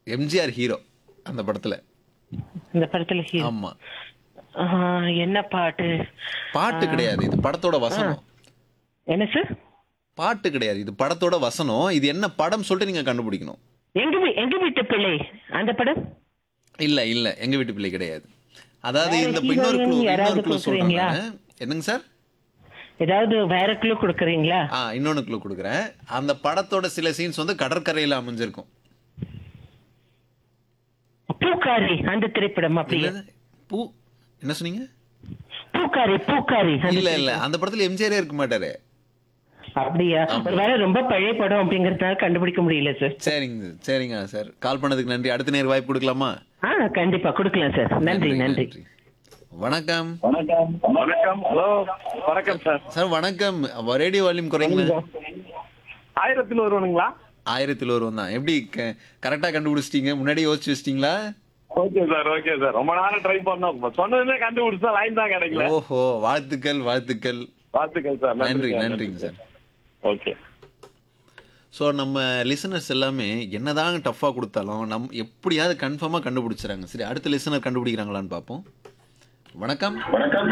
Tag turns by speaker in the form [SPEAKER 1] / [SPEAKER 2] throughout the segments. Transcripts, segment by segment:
[SPEAKER 1] MGR hero அந்த படத்துல
[SPEAKER 2] இந்த படத்துல hero.
[SPEAKER 1] ஆமா
[SPEAKER 2] ஆ, என்ன பாட்டு
[SPEAKER 1] பாட்டு கிடையாது இது படத்தோட வசனம்
[SPEAKER 2] என்ன சார்
[SPEAKER 1] பாட்டு கிடையாது இது படத்தோட வசனம் இது என்ன படம் சொல்லிட்டு நீங்க கண்டுபிடிக்கணும்
[SPEAKER 2] எங்க வீ- எங்க வீட்டு பிள்ளை அந்த படம்
[SPEAKER 1] இல்ல இல்ல எங்க வீட்டு பிள்ளை கிடையாது அதாவது
[SPEAKER 2] வேற
[SPEAKER 1] இந்த
[SPEAKER 2] heroine
[SPEAKER 1] இன்னொரு clue
[SPEAKER 2] யாராவது
[SPEAKER 1] இன்னொரு clue சொல்றேன்
[SPEAKER 2] கொடுக்குறீங்களா?
[SPEAKER 1] நானு. என்னங்க சார்
[SPEAKER 2] ஏதாவது வேற கிலோ கொடுக்குறீங்களா
[SPEAKER 1] ஆ இன்னொன்னு க்ளூ கொடுக்குறேன் அந்த படத்தோட சில சீன்ஸ் வந்து கடற்கரையில அமைஞ்சிருக்கும்
[SPEAKER 2] பூக்காரி அந்த திரைப்படம் அப்படியே
[SPEAKER 1] என்னது? பூ என்ன சொன்னீங்க
[SPEAKER 2] பூக்காரி பூக்காரி அந்த
[SPEAKER 1] இல்ல இல்ல அந்த படத்துல எம்ஜிஆரே இருக்க மாட்டாரு
[SPEAKER 2] அப்படியா ஒருவேளை ரொம்ப பழைய படம் அப்படிங்கறதுனால கண்டுபிடிக்க முடியல சார்
[SPEAKER 1] சரிங்க சரிங்க சார் கால் பண்ணதுக்கு நன்றி அடுத்த நேரம் வாய்ப்பு கொடுக்கலாமா
[SPEAKER 2] ஆ கண்டிப்பா கொடுக்கலாம் சார் நன்றி நன்றி
[SPEAKER 1] வணக்கம்
[SPEAKER 3] வணக்கம் வணக்கம் ஹலோ வணக்கம் சார்
[SPEAKER 1] சார் வணக்கம் ரேடியோ வால்யூம் குறைங்களா
[SPEAKER 3] ஆயிரத்தில் ஒருவனுங்களா
[SPEAKER 1] ஆயிரத்தில் ஒருவன் தான் எப்படி கரெக்டா கண்டுபிடிச்சிட்டீங்க முன்னாடி யோசிச்சு வச்சிட்டீங்களா
[SPEAKER 3] ஓகே சார் ஓகே சார் ரொம்ப நேரம் ட்ரை பண்ணோம் சொன்னதுமே கண்டுபிடிச்சா லைன் தான் கிடைக்கல
[SPEAKER 1] ஓஹோ வாழ்த்துக்கள் வாழ்த்துக்கள்
[SPEAKER 3] வாழ்த்துக்கள் சார்
[SPEAKER 1] நன்றி நன்றிங்க சார்
[SPEAKER 3] ஓகே
[SPEAKER 1] ஸோ நம்ம லிசனர்ஸ் எல்லாமே என்னதான் டஃப்பாக கொடுத்தாலும் நம் எப்படியாவது கன்ஃபார்மாக கண்டுபிடிச்சிறாங்க சரி அடுத்த லிசனர் கண்டுபிடிக்கிறாங்களான்னு பார்ப்போம் வணக்கம்
[SPEAKER 3] வணக்கம்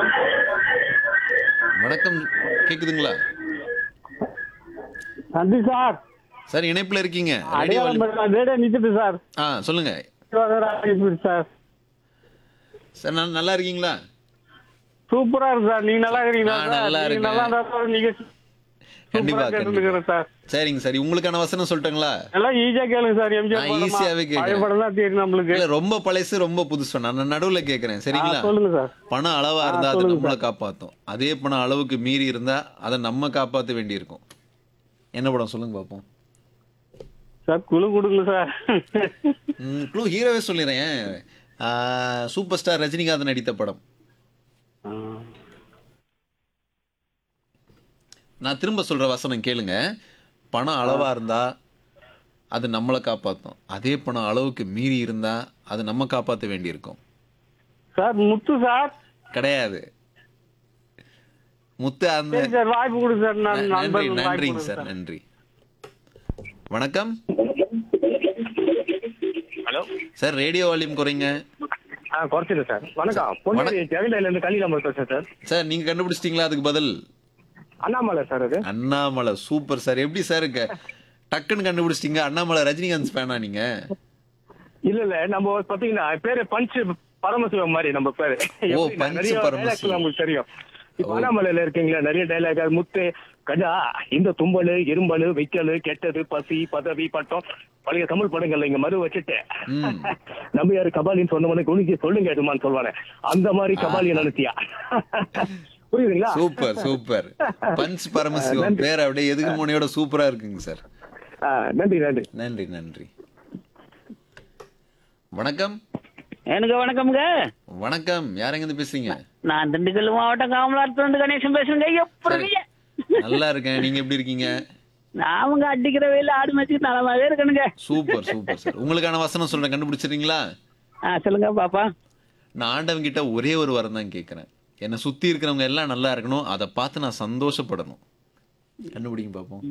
[SPEAKER 1] வணக்கம் கேக்குதுங்களா
[SPEAKER 4] நன்றி சார்
[SPEAKER 1] சார் இணைப்பில் இருக்கீங்க ரேடியோ
[SPEAKER 4] அடையாளம் ரேடியோ நிக்குது சார்
[SPEAKER 1] ஆ சொல்லுங்க
[SPEAKER 4] சார்
[SPEAKER 1] சார் நான் நல்லா இருக்கீங்களா
[SPEAKER 4] சூப்பரா இருக்கு சார் நீங்க நல்லா இருக்கிறீங்களா
[SPEAKER 1] ஆ,
[SPEAKER 4] சார்
[SPEAKER 1] நல்லா
[SPEAKER 4] நீங்க
[SPEAKER 1] இருக்கேன்.
[SPEAKER 4] நல்லா இருந்தா சார் நீங்க
[SPEAKER 1] கண்டிப்பா
[SPEAKER 4] சூப்பரா
[SPEAKER 1] கண்டிப்பா
[SPEAKER 4] கேட்டுருக்கிறேன் சார்
[SPEAKER 1] சரிங்க சரி உங்களுக்கான வசனம் சொல்லட்டுங்களா
[SPEAKER 4] எல்லாம் ஈஸியா கேளுங்க சார் எம்ஜிஆர்
[SPEAKER 1] நான்
[SPEAKER 4] படமா?
[SPEAKER 1] ஈஸியாவே கேக்குறேன்.
[SPEAKER 4] பழைய படம் தான் தெரியும் நம்மளுக்கு
[SPEAKER 1] இல்ல ரொம்ப பழசு ரொம்ப புதுசு நான் நடுவுல கேக்குறேன்
[SPEAKER 4] ஆ,
[SPEAKER 1] சரிங்களா
[SPEAKER 4] சொல்லுங்க சார்
[SPEAKER 1] பணம் அளவா
[SPEAKER 4] ஆ,
[SPEAKER 1] இருந்தா அது
[SPEAKER 4] சொல்லுங்க
[SPEAKER 1] நம்மளை காப்பாத்தும் அதே பணம் அளவுக்கு மீறி இருந்தா அதை நம்ம காப்பாத்த வேண்டியிருக்கும் என்ன படம் சொல்லுங்க பாப்போம்
[SPEAKER 4] சார் குழு கொடுங்க சார்
[SPEAKER 1] க்ளூ ஹீரோவே சொல்லிடுறேன் சூப்பர் ஸ்டார் ரஜினிகாந்த் நடித்த படம்
[SPEAKER 4] ஆ.
[SPEAKER 1] நான் திரும்ப சொல்ற வசனம் கேளுங்க பணம் அளவா இருந்தா அது நம்மளை காப்பாத்தும் அதே பணம் அளவுக்கு மீறி இருந்தா அது நம்ம காப்பாத்த வேண்டியிருக்கும்
[SPEAKER 4] சார் முத்து சார்
[SPEAKER 1] கிடையாது முத்து அந்த
[SPEAKER 4] சரி சார் வாய்ப்பு கொடுங்க சார் நான்
[SPEAKER 1] நன்றி
[SPEAKER 4] நண்பர்களுக்கு வாய்ப்பு
[SPEAKER 1] நன்றிங்க
[SPEAKER 4] கொடுங்க
[SPEAKER 1] சார் நன்றி வணக்கம்
[SPEAKER 3] ஹலோ
[SPEAKER 1] சார் ரேடியோ வால்யூம் குறைங்க
[SPEAKER 3] ஆ குறைச்சிடு சார் வணக்கம் பொன்னேரி ஜெகண்டையில இருந்து கலி நம்பர் பேசுறேன் சார்
[SPEAKER 1] சார் நீங்க கண்டுபிடிச்சிட்டீங்களா அதுக்கு பதில்
[SPEAKER 3] அண்ணாமலை சார் அது
[SPEAKER 1] அண்ணாமலை சூப்பர் சார் எப்படி சார் இருக்கு டக்குன்னு கண்டுபிடிச்சிட்டீங்க அண்ணாமலை ரஜினிகாந்த் ஃபேனா நீங்க
[SPEAKER 3] இல்ல இல்ல நம்ம பாத்தீங்கன்னா பேரு பஞ்ச் பரமசிவம் மாதிரி நம்ம பேரு
[SPEAKER 1] ஓ,
[SPEAKER 3] எப்படின்னா,
[SPEAKER 1] பஞ்ச்
[SPEAKER 3] நிறைய
[SPEAKER 1] பரமசிவம்.
[SPEAKER 3] dialogues நமக்கு தெரியும் இப்ப அண்ணாமலையில இருக்கீங்களா நிறைய டைலாக் முத்து கஜா இந்த தும்பலு இரும்பலு வைக்கலு கெட்டது பசி பதவி பட்டம் பழைய தமிழ் படங்கள்ல இங்க மறு வச்சுட்டு
[SPEAKER 1] ம்.
[SPEAKER 3] நம்ம யாரு கபாலின்னு சொன்னவனே குனிஞ்சு சொல்லுங்க எதுமான்னு சொல்வானே அந்த மாதிரி கபாலியை நினைச்சியா புரியுதுங்களா
[SPEAKER 1] சூப்பர் சூப்பர் பஞ்ச் பரமசிவம் பேர் அப்படியே எதுக்கு முனையோட சூப்பரா இருக்குங்க சார்
[SPEAKER 3] ஆ, நன்றி நன்றி
[SPEAKER 1] நன்றி நன்றி வணக்கம்
[SPEAKER 5] எனக்கு வணக்கம்ங்க
[SPEAKER 1] வணக்கம் யாரெங்க இருந்து பேசுறீங்க
[SPEAKER 5] நான் திண்டுக்கல் மாவட்டம் காமலாத்துல இருந்து கணேசன் பேசுறேங்க எப்படி இருக்கீங்க?
[SPEAKER 1] நல்லா இருக்கேன் நீங்க எப்படி இருக்கீங்க
[SPEAKER 5] நாமங்க அடிக்கிற வெயில ஆடு மேய்ச்சிட்டு நலமாவே இருக்கணுங்க
[SPEAKER 1] சூப்பர் சூப்பர் சார் உங்களுக்கான வசனம் சொல்றேன் கண்டுபிடிச்சிருக்கீங்களா
[SPEAKER 5] ஆ சொல்லுங்க பாப்பா
[SPEAKER 1] நான் ஆண்டவன் கிட்ட ஒரே ஒரு வரம் தான் கேட்கிறேன் என்னை சுத்தி இருக்கிறவங்க எல்லாம் நல்லா இருக்கணும் அதை பார்த்து நான் சந்தோஷப்படணும் கண்டுபிடிங்க பார்ப்போம்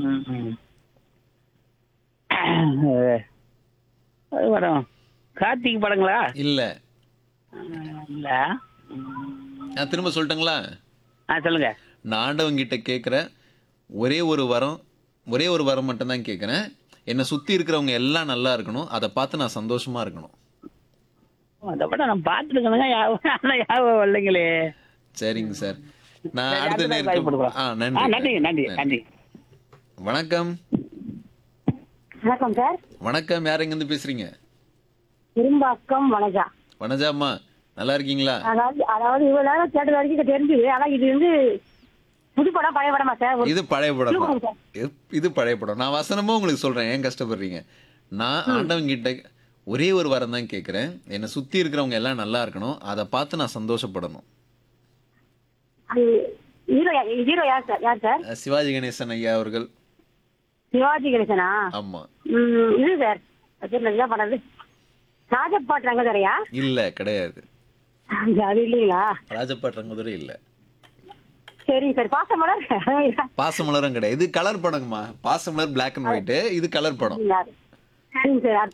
[SPEAKER 5] அது வரும் கார்த்திக் படங்களா
[SPEAKER 1] இல்ல
[SPEAKER 5] இல்ல
[SPEAKER 1] நான் திரும்ப சொல்லட்டுங்களா
[SPEAKER 5] ஆ சொல்லுங்க
[SPEAKER 1] நான் ஆண்டவன் கிட்ட கேட்குற ஒரே ஒரு வரம் ஒரே ஒரு வரம் மட்டும் தான் கேட்குறேன் என்னை சுத்தி இருக்கிறவங்க எல்லாம் நல்லா இருக்கணும் அதை பார்த்து நான் சந்தோஷமா இருக்கணும்
[SPEAKER 5] அந்த படம் நான் பார்த்துருக்கணுங்க யாரும் யாரும் வரலைங்களே
[SPEAKER 1] சரிங்க சார் நான்
[SPEAKER 5] சரி,
[SPEAKER 1] அடுத்த
[SPEAKER 5] அடுத்த வாய்ப்பு
[SPEAKER 1] நேரம்
[SPEAKER 5] கொடுக்கலாம்.
[SPEAKER 1] ஆ
[SPEAKER 5] ஆ
[SPEAKER 1] நன்றி
[SPEAKER 5] நன்றி நன்றி நன்றி
[SPEAKER 1] வணக்கம்
[SPEAKER 6] வணக்கம் சார்
[SPEAKER 1] வணக்கம் யார் எங்கேருந்து பேசுறீங்க
[SPEAKER 6] திரும்பாக்கம் வனஜா
[SPEAKER 1] வனஜாம்மா நல்லா இருக்கீங்களா
[SPEAKER 6] அதாவது அதாவது இவ்வளவு நேரம் கேட்டது வரைக்கும் தெரிஞ்சுது ஆனா இது வந்து புது படம் பழைய படமா சார் ஒரு
[SPEAKER 1] இது பழைய படம் தான்.
[SPEAKER 6] சொல்லுங்க சார்.
[SPEAKER 1] இது- இது பழைய படம் நான் வசனமும் உங்களுக்கு சொல்றேன் ஏன் கஷ்டப்படுறீங்க நான் ஆண்டவன் கிட்ட ஒரே ஒரு வரம் தான் கேட்குறேன் என்னை சுத்தி இருக்கிறவங்க எல்லாம் நல்லா இருக்கணும் அதை பார்த்து நான் சந்தோஷப்படணும்
[SPEAKER 6] அது ஹீரோ யா- ஹீரோ யார் சார் யார் சார்
[SPEAKER 1] அஹ் சிவாஜி கணேசன் ஐயா அவர்கள்
[SPEAKER 6] சிவாஜி கணேசனா
[SPEAKER 1] ஆமா
[SPEAKER 6] ம், இது சார் அது என்ன படம் ராஜபாட் ரங்கதரையா
[SPEAKER 1] இல்ல கிடையாது
[SPEAKER 6] அது இல்லைங்களா
[SPEAKER 1] ராஜபாட் ரங்கதுரை இல்ல
[SPEAKER 6] சரிங்க சார் பாசமலர்
[SPEAKER 1] பாசமலரும் கிடையாது இது கலர் படங்கம்மா பாசமலர் பிளாக் அண்ட் ஒயிட் இது கலர் படம்
[SPEAKER 6] சரிங்க சார்